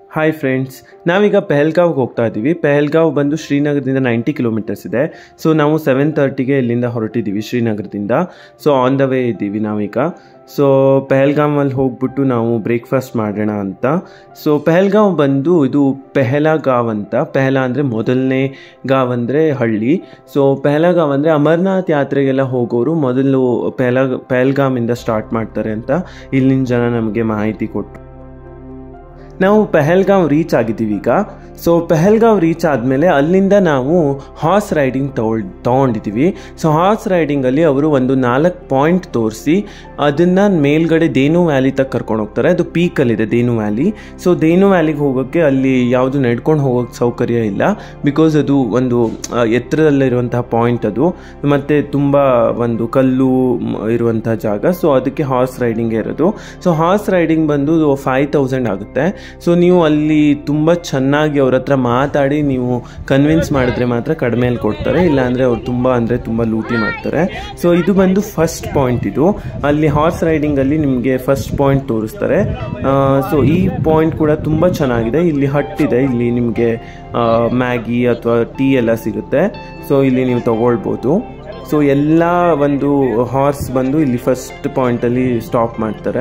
hi friends ನಾವೀಗ ಪೆಹಲ್ಗಾವ್ಗೆ ಹೋಗ್ತಾ ಇದ್ದೀವಿ ಪೆಹಲ್ಗಾವ್ ಬಂದು ಶ್ರೀನಗರದಿಂದ ನೈಂಟಿ ಕಿಲೋಮೀಟರ್ಸ್ ಇದೆ ಸೊ ನಾವು ಸೆವೆನ್ ತರ್ಟಿಗೆ ಇಲ್ಲಿಂದ ಹೊರಟಿದ್ದೀವಿ ಶ್ರೀನಗರದಿಂದ ಸೊ ಆನ್ ದ ವೇ ಇದ್ದೀವಿ ನಾವೀಗ ಸೊ ಪೆಹಲ್ಗಾಮಲ್ಲಿ ಹೋಗ್ಬಿಟ್ಟು ನಾವು ಬ್ರೇಕ್ಫಾಸ್ಟ್ ಮಾಡೋಣ ಅಂತ ಸೊ ಪೆಹಲ್ಗಾವ್ ಬಂದು ಇದು ಪೆಹಲಾ ಗಾವ್ ಅಂತ ಪೆಹಲಾ ಅಂದರೆ ಮೊದಲನೇ ಗಾವ್ ಅಂದರೆ ಹಳ್ಳಿ ಸೊ ಪೆಹಲಗಾವ್ ಅಂದರೆ ಅಮರ್ನಾಥ್ ಯಾತ್ರೆಗೆಲ್ಲ ಹೋಗೋರು ಮೊದಲು ಪೆಹಲ ಪೆಹಲ್ಗಾಮಿಂದ ಸ್ಟಾರ್ಟ್ ಮಾಡ್ತಾರೆ ಅಂತ ಇಲ್ಲಿನ ಜನ ನಮಗೆ ಮಾಹಿತಿ ಕೊಟ್ಟರು ನಾವು ಪೆಹಲ್ಗಾವ್ ರೀಚ್ ಆಗಿದ್ದೀವಿ ಈಗ ಸೊ ಪೆಹಲ್ಗಾವ್ ರೀಚ್ ಆದಮೇಲೆ ಅಲ್ಲಿಂದ ನಾವು ಹಾರ್ಸ್ ರೈಡಿಂಗ್ ತಗೊಳ್ ತೊಗೊಂಡಿದ್ದೀವಿ ಸೊ ಹಾರ್ಸ್ ರೈಡಿಂಗಲ್ಲಿ ಅವರು ಒಂದು ನಾಲ್ಕು ಪಾಯಿಂಟ್ ತೋರಿಸಿ ಅದನ್ನು ಮೇಲ್ಗಡೆ ದೇನು ವ್ಯಾಲಿ ತಕ್ಕ ಕರ್ಕೊಂಡು ಹೋಗ್ತಾರೆ ಅದು ಪೀಕಲ್ಲಿದೆ ದೇನು ವ್ಯಾಲಿ ಸೊ ದೇನು ವ್ಯಾಲಿಗೆ ಹೋಗೋಕ್ಕೆ ಅಲ್ಲಿ ಯಾವುದು ನಡ್ಕೊಂಡು ಹೋಗೋಕ್ಕೆ ಸೌಕರ್ಯ ಇಲ್ಲ ಬಿಕಾಸ್ ಅದು ಒಂದು ಆ, ಎತ್ತರದಲ್ಲಿರುವಂತಹ ಪಾಯಿಂಟ್ ಅದು ಮತ್ತು ತುಂಬ ಒಂದು ಕಲ್ಲು ಮ್, ಇರುವಂತಹ ಜಾಗ ಸೊ ಅದಕ್ಕೆ ಹಾರ್ಸ್ ರೈಡಿಂಗ್ ಇರೋದು ಸೊ ಹಾರ್ಸ್ ರೈಡಿಂಗ್ ಬಂದು ಫೈವ್ ತೌಸಂಡ್ ಆಗುತ್ತೆ ಸೊ ನೀವು ಅಲ್ಲಿ ತುಂಬ ಚೆನ್ನಾಗಿ ಅವ್ರ ಹತ್ರ ಮಾತಾಡಿ ನೀವು ಕನ್ವಿನ್ಸ್ ಮಾಡಿದ್ರೆ ಮಾತ್ರ ಕಡಿಮೆಯಲ್ಲಿ ಕೊಡ್ತಾರೆ ಇಲ್ಲಾಂದರೆ ಅವ್ರು ತುಂಬ ಅಂದರೆ ತುಂಬ ಲೂಟಿ ಮಾಡ್ತಾರೆ ಸೊ ಇದು ಬಂದು ಫಸ್ಟ್ ಪಾಯಿಂಟ್ ಇದು ಅಲ್ಲಿ ಹಾರ್ಸ್ ರೈಡಿಂಗಲ್ಲಿ ನಿಮಗೆ ಫಸ್ಟ್ ಪಾಯಿಂಟ್ ತೋರಿಸ್ತಾರೆ ಸೊ ಈ ಪಾಯಿಂಟ್ ಕೂಡ ತುಂಬ ಚೆನ್ನಾಗಿದೆ ಇಲ್ಲಿ ಹಟ್ ಇದೆ ಇಲ್ಲಿ ನಿಮಗೆ ಮ್ಯಾಗಿ ಅಥವಾ ಟೀ ಎಲ್ಲ ಸಿಗುತ್ತೆ ಸೊ ಇಲ್ಲಿ ನೀವು ತಗೊಳ್ಬೋದು ಸೊ ಎಲ್ಲ ಒಂದು ಹಾರ್ಸ್ ಬಂದು ಇಲ್ಲಿ ಫಸ್ಟ್ ಪಾಯಿಂಟಲ್ಲಿ ಸ್ಟಾಪ್ ಮಾಡ್ತಾರೆ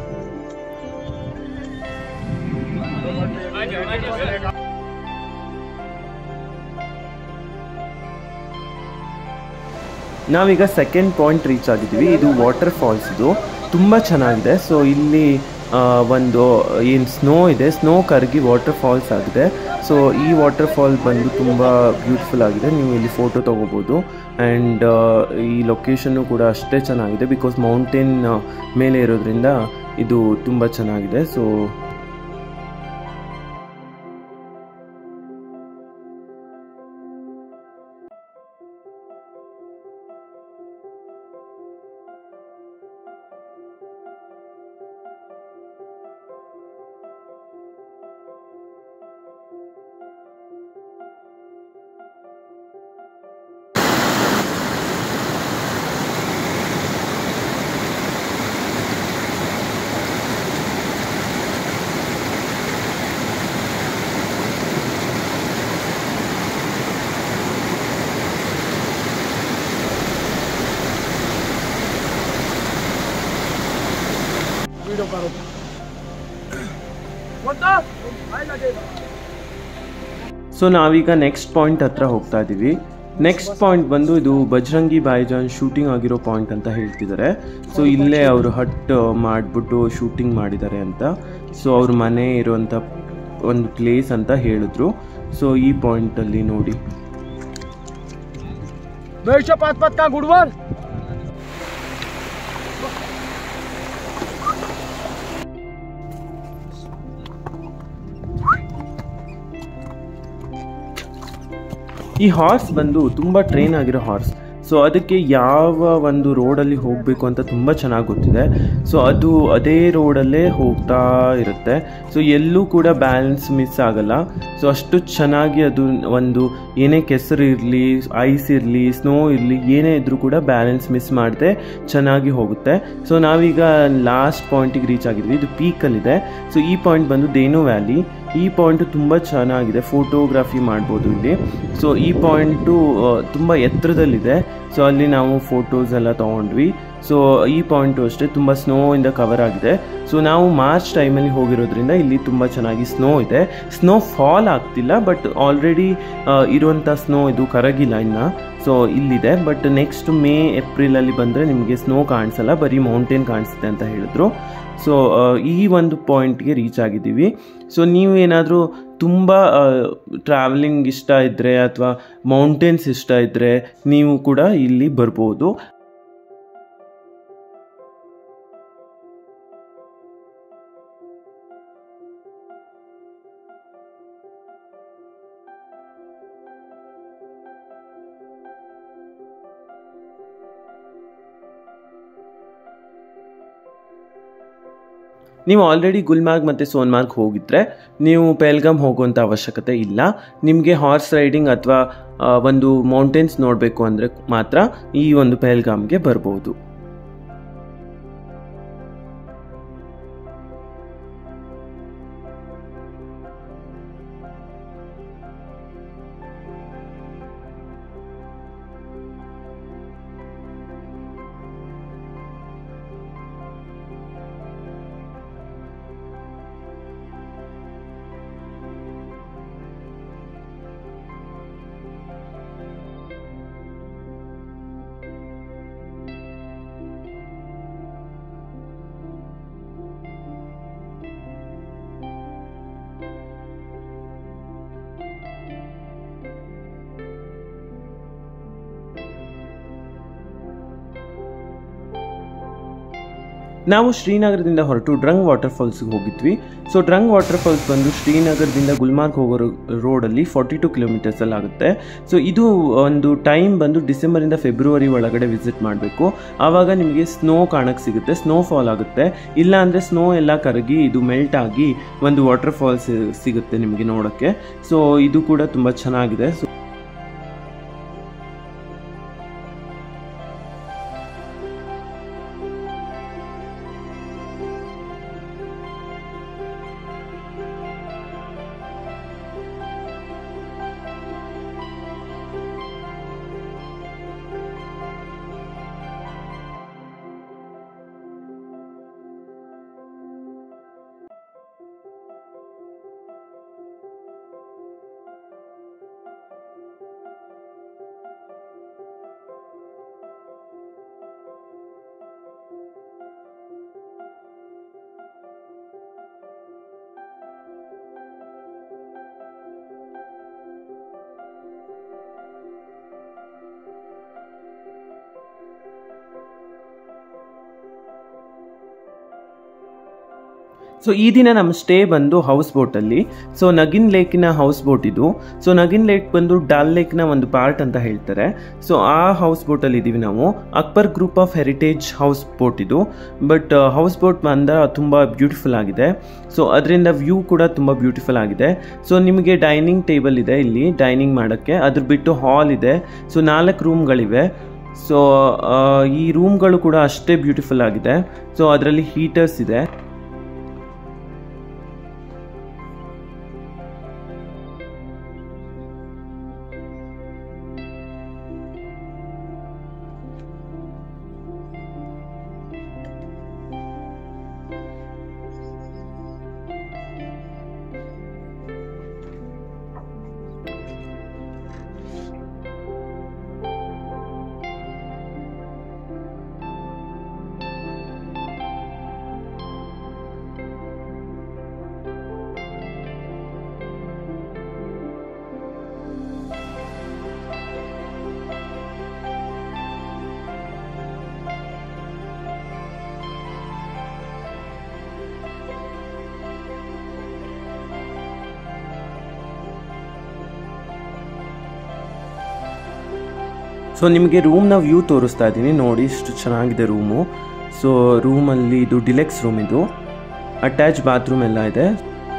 ನಾವೀಗ ಸೆಕೆಂಡ್ ಪಾಯಿಂಟ್ ರೀಚ್ ಆಗಿದ್ದೀವಿ ಇದು ವಾಟರ್ ಫಾಲ್ಸ್ ಇದು ತುಂಬ ಚೆನ್ನಾಗಿದೆ ಸೊ ಇಲ್ಲಿ ಆ, ಒಂದು ಏನು ಸ್ನೋ ಇದೆ ಸ್ನೋ ಕರಗಿ ವಾಟರ್ ಫಾಲ್ಸ್ ಆಗಿದೆ ಸೊ ಈ ವಾಟರ್ ಫಾಲ್ ಬಂದು ತುಂಬ ಬ್ಯೂಟಿಫುಲ್ ಆಗಿದೆ ನೀವು ಇಲ್ಲಿ ಫೋಟೋ ತೊಗೋಬೋದು ಆ್ಯಂಡ್ ಈ ಲೊಕೇಶನ್ನು ಕೂಡ ಅಷ್ಟೇ ಚೆನ್ನಾಗಿದೆ ಬಿಕಾಸ್ ಮೌಂಟೇನ್ ಮೇಲೆ ಇರೋದ್ರಿಂದ ಇದು ತುಂಬ ಚೆನ್ನಾಗಿದೆ ಸೊ वीडियो करो बोलता भाई लगेगा ಸೊ ನಾವೀಗ ನೆಕ್ಸ್ಟ್ ಪಾಯಿಂಟ್ ಹತ್ರ ಹೋಗ್ತಾ ಇದ್ದೀವಿ ನೆಕ್ಸ್ಟ್ ಪಾಯಿಂಟ್ ಬಂದು ಇದು ಬಜರಂಗಿ ಬಾಯ್ಜಾನ್ ಶೂಟಿಂಗ್ ಆಗಿರೋ ಪಾಯಿಂಟ್ ಅಂತ ಹೇಳ್ತಿದ್ದಾರೆ ಸೊ ಇಲ್ಲೇ ಅವರು ಹಟ್ ಮಾಡಿಬಿಟ್ಟು ಶೂಟಿಂಗ್ ಮಾಡಿದ್ದಾರೆ ಅಂತ ಸೊ ಅವ್ರ ಮನೆ ಇರುವಂಥ ಒಂದು ಪ್ಲೇಸ್ ಅಂತ ಹೇಳಿದ್ರು ಸೊ ಈ ಪಾಯಿಂಟಲ್ಲಿ ನೋಡಿ दोनशे पाच पाच का गुडवर ಈ ಹಾರ್ಸ್ ಬಂದು ತುಂಬ ಟ್ರೈನ್ ಆಗಿರೋ ಹಾರ್ಸ್ ಸೊ ಅದಕ್ಕೆ ಯಾವ ಒಂದು ರೋಡಲ್ಲಿ ಹೋಗಬೇಕು ಅಂತ ತುಂಬ ಚೆನ್ನಾಗಿ ಗೊತ್ತಿದೆ ಸೊ ಅದು ಅದೇ ರೋಡಲ್ಲೇ ಹೋಗ್ತಾ ಇರುತ್ತೆ ಸೊ ಎಲ್ಲೂ ಕೂಡ ಬ್ಯಾಲೆನ್ಸ್ ಮಿಸ್ ಆಗಲ್ಲ ಸೊ ಅಷ್ಟು ಚೆನ್ನಾಗಿ ಅದು ಒಂದು ಏನೇ ಕೆಸರು ಇರಲಿ ಐಸ್ ಇರಲಿ ಸ್ನೋ ಇರಲಿ ಏನೇ ಇದ್ರೂ ಕೂಡ ಬ್ಯಾಲೆನ್ಸ್ ಮಿಸ್ ಮಾಡದೆ ಚೆನ್ನಾಗಿ ಹೋಗುತ್ತೆ ಸೊ ನಾವೀಗ ಲಾಸ್ಟ್ ಪಾಯಿಂಟಿಗೆ ರೀಚ್ ಆಗಿದ್ವಿ ಇದು ಪೀಕಲ್ಲಿದೆ ಸೊ ಈ ಪಾಯಿಂಟ್ ಬಂದು ದೇನು ವ್ಯಾಲಿ ಈ ಪಾಯಿಂಟು ತುಂಬ ಚೆನ್ನಾಗಿದೆ ಫೋಟೋಗ್ರಫಿ ಮಾಡ್ಬೋದು ಇಲ್ಲಿ ಸೊ ಈ ಪಾಯಿಂಟು ತುಂಬ ಎತ್ತರದಲ್ಲಿದೆ ಸೊ ಅಲ್ಲಿ ನಾವು ಫೋಟೋಸ್ ಎಲ್ಲ ತೊಗೊಂಡ್ವಿ ಸೊ ಈ ಪಾಯಿಂಟು ಅಷ್ಟೇ ತುಂಬ ಸ್ನೋಯಿಂದ ಕವರ್ ಆಗಿದೆ ಸೊ ನಾವು ಮಾರ್ಚ್ ಟೈಮಲ್ಲಿ ಹೋಗಿರೋದ್ರಿಂದ ಇಲ್ಲಿ ತುಂಬ ಚೆನ್ನಾಗಿ ಸ್ನೋ ಇದೆ ಸ್ನೋ ಫಾಲ್ ಆಗ್ತಿಲ್ಲ ಬಟ್ ಆಲ್ರೆಡಿ ಇರುವಂಥ ಸ್ನೋ ಇದು ಕರಗಿಲ್ಲ ಇನ್ನು ಸೊ ಇಲ್ಲಿದೆ ಬಟ್ ನೆಕ್ಸ್ಟ್ ಮೇ ಏಪ್ರಿಲಲ್ಲಿ ಬಂದರೆ ನಿಮಗೆ ಸ್ನೋ ಕಾಣಿಸಲ್ಲ ಬರೀ ಮೌಂಟೇನ್ ಕಾಣಿಸುತ್ತೆ ಅಂತ ಹೇಳಿದ್ರು ಸೊ ಈ ಒಂದು ಪಾಯಿಂಟ್ಗೆ ರೀಚ್ ಆಗಿದ್ದೀವಿ ಸೊ ನೀವು ಏನಾದರೂ ತುಂಬ ಟ್ರಾವೆಲಿಂಗ್ ಇಷ್ಟ ಇದ್ದರೆ ಅಥವಾ ಮೌಂಟೇನ್ಸ್ ಇಷ್ಟ ಇದ್ದರೆ ನೀವು ಕೂಡ ಇಲ್ಲಿ ಬರ್ಬೋದು ನೀವು ಆಲ್ರೆಡಿ ಗುಲ್ಮಾರ್ಗ್ ಮತ್ತು ಸೋನ್ಮಾರ್ಗ್ ಹೋಗಿದ್ರೆ ನೀವು ಪೆಲ್ಗಮ್ ಹೋಗುವಂಥ ಅವಶ್ಯಕತೆ ಇಲ್ಲ ನಿಮಗೆ ಹಾರ್ಸ್ ರೈಡಿಂಗ್ ಅಥವಾ ಒಂದು ಮೌಂಟೇನ್ಸ್ ನೋಡಬೇಕು ಅಂದರೆ ಮಾತ್ರ ಈ ಒಂದು ಪೆಲ್ಗಾಮ್ಗೆ ಬರ್ಬೋದು ನಾವು ಶ್ರೀನಗರದಿಂದ ಹೊರಟು ಡ್ರಂಗ್ ವಾಟರ್ ಫಾಲ್ಸ್ಗೆ ಹೋಗಿದ್ವಿ ಸೊ ಡ್ರಂಗ್ ವಾಟರ್ ಫಾಲ್ಸ್ ಬಂದು ಶ್ರೀನಗರದಿಂದ ಗುಲ್ಮಾರ್ಗ್ ಹೋಗೋ ರೋಡಲ್ಲಿ ಫಾರ್ಟಿ ಟು ಕಿಲೋಮೀಟರ್ಸಲ್ಲಿ ಆಗುತ್ತೆ ಸೊ ಇದು ಒಂದು ಟೈಮ್ ಬಂದು ಡಿಸೆಂಬರಿಂದ ಫೆಬ್ರವರಿ ಒಳಗಡೆ ವಿಸಿಟ್ ಮಾಡಬೇಕು ಆವಾಗ ನಿಮಗೆ ಸ್ನೋ ಕಾಣಕ್ಕೆ ಸಿಗುತ್ತೆ ಸ್ನೋ ಫಾಲ್ ಆಗುತ್ತೆ ಇಲ್ಲ ಅಂದರೆ ಸ್ನೋ ಎಲ್ಲ ಕರಗಿ ಇದು ಮೆಲ್ಟ್ ಆಗಿ ಒಂದು ವಾಟರ್ ಫಾಲ್ಸ್ ಸಿಗುತ್ತೆ ನಿಮಗೆ ನೋಡೋಕ್ಕೆ ಸೊ ಇದು ಕೂಡ ತುಂಬ ಚೆನ್ನಾಗಿದೆ ಸೊ ಸೊ ಈ ದಿನ ನಮ್ಮ ಸ್ಟೇ ಬಂದು ಹೌಸ್ ಬೋಟಲ್ಲಿ ಸೊ ನಗಿನ್ ಲೇಕಿನ ಹೌಸ್ ಬೋಟ್ ಇದು ಸೊ ನಗಿನ್ ಲೇಕ್ ಬಂದು ಡಾಲ್ ಲೇಕ್ನ ಒಂದು ಪಾರ್ಟ್ ಅಂತ ಹೇಳ್ತಾರೆ ಸೊ ಆ ಹೌಸ್ ಬೋಟಲ್ಲಿ ಇದ್ದೀವಿ ನಾವು Akbar group of heritage house boat ಇದು ಬಟ್ ಹೌಸ್ ಬೋಟ್ ಬಂದ ತುಂಬ ಬ್ಯೂಟಿಫುಲ್ ಆಗಿದೆ ಸೊ ಅದರಿಂದ ವ್ಯೂ ಕೂಡ ತುಂಬ ಬ್ಯೂಟಿಫುಲ್ ಆಗಿದೆ ಸೊ ನಿಮಗೆ ಡೈನಿಂಗ್ ಟೇಬಲ್ ಇದೆ ಇಲ್ಲಿ ಡೈನಿಂಗ್ ಮಾಡೋಕ್ಕೆ ಅದ್ರ ಬಿಟ್ಟು ಹಾಲ್ ಇದೆ ಸೊ ನಾಲ್ಕು ರೂಮ್ಗಳಿವೆ ಸೊ ಈ ರೂಮ್ಗಳು ಕೂಡ ಅಷ್ಟೇ ಬ್ಯೂಟಿಫುಲ್ ಆಗಿದೆ ಸೊ ಅದರಲ್ಲಿ ಹೀಟರ್ಸ್ ಇದೆ ಸೊ ನಿಮಗೆ ರೂಮ್ನ ವ್ಯೂ ತೋರಿಸ್ತಾ ಇದ್ದೀನಿ ನೋಡಿ ಇಷ್ಟು ಚೆನ್ನಾಗಿದೆ ರೂಮು ಸೊ ರೂಮಲ್ಲಿ ಇದು ಡಿಲೆಕ್ಸ್ ರೂಮ್ ಇದು ಅಟ್ಯಾಚ್ ಬಾತ್ರೂಮ್ ಎಲ್ಲ ಇದೆ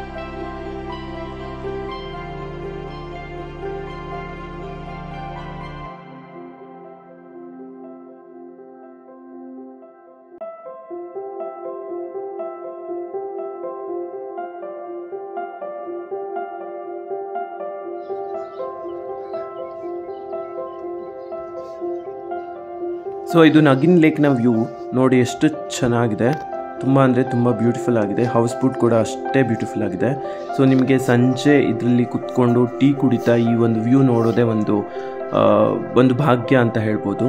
ಸೊ ಇದು ನಗಿನ್ ಲೇಕ್ನ ವ್ಯೂ ನೋಡಿ ಎಷ್ಟು ಚೆನ್ನಾಗಿದೆ ತುಂಬ ಅಂದರೆ ತುಂಬ ಬ್ಯೂಟಿಫುಲ್ ಆಗಿದೆ ಹೌಸ್ ಬೋಟ್ ಕೂಡ ಅಷ್ಟೇ ಬ್ಯೂಟಿಫುಲ್ ಆಗಿದೆ ಸೊ ನಿಮಗೆ ಸಂಜೆ ಇದರಲ್ಲಿ ಕುತ್ಕೊಂಡು ಟೀ ಕುಡಿತಾ ಈ ಒಂದು ವ್ಯೂ ನೋಡೋದೇ ಒಂದು ಆ, ಒಂದು ಭಾಗ್ಯ ಅಂತ ಹೇಳ್ಬೋದು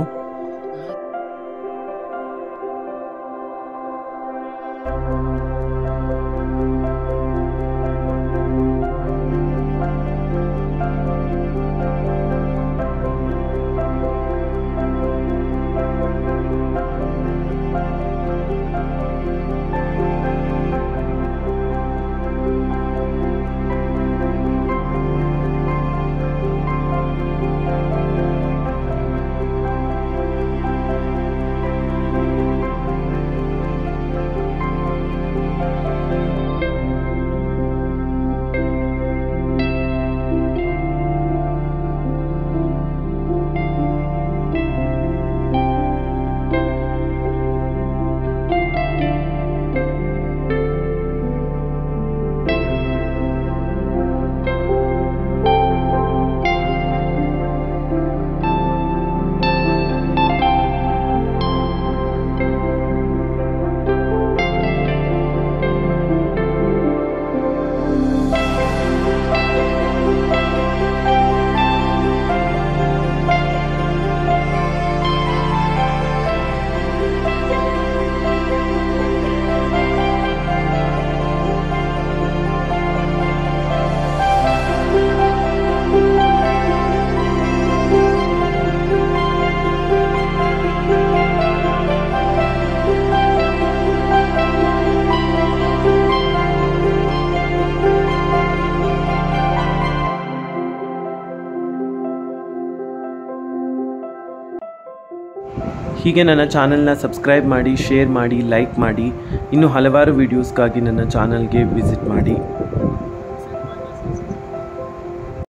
ಹೀಗೆ ನನ್ನ ಚಾನಲ್ನ ಸಬ್ಸ್ಕ್ರೈಬ್ ಮಾಡಿ ಶೇರ್ ಮಾಡಿ ಲೈಕ್ ಮಾಡಿ ಇನ್ನೂ ಹಲವಾರು ವೀಡಿಯೋಸ್ಗಾಗಿ ನನ್ನ ಚಾನಲ್ಗೆ ವಿಸಿಟ್ ಮಾಡಿ